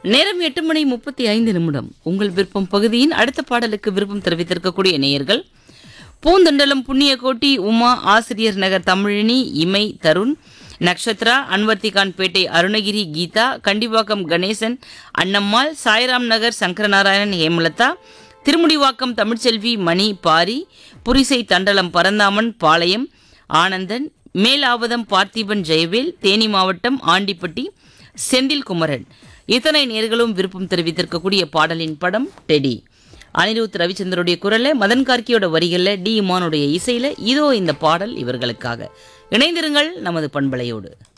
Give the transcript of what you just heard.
நேரம் எட்டு மணி முப்பத்தி ஐந்து நிமிடம் உங்கள் விருப்பம் பகுதியின் அடுத்த பாடலுக்கு விருப்பம் தெரிவித்திருக்கக்கூடிய நேயர்கள் பூந்தண்டலம் புண்ணியகோட்டி உமா ஆசிரியர் நகர் தமிழினி இமை தருண் நக்ஷத்ரா அன்வர்த்திகான் பேட்டை அருணகிரி கீதா கண்டிவாக்கம் கணேசன் அன்னம்மாள் சாய்ராம் நகர் சங்கரநாராயணன் ஹேமலதா திருமுடிவாக்கம் தமிழ்ச்செல்வி மணி பாரி புரிசை தண்டலம் பரந்தாமன் பாளையம் ஆனந்தன் மேலாவதம் பார்த்திபன் ஜெயவேல் தேனி மாவட்டம் ஆண்டிப்பட்டி செந்தில் குமரன் இத்தனை நேர்களும் விருப்பம் தெரிவித்திருக்கக்கூடிய பாடலின் படம் டெடி அனிருத் ரவிச்சந்திரோடைய குரல்ல மதன் கார்கியோட வரிகள்ல டி இமானுடைய இசையில இதோ இந்த பாடல் இவர்களுக்காக இணைந்திருங்கள் நமது பண்பலையோடு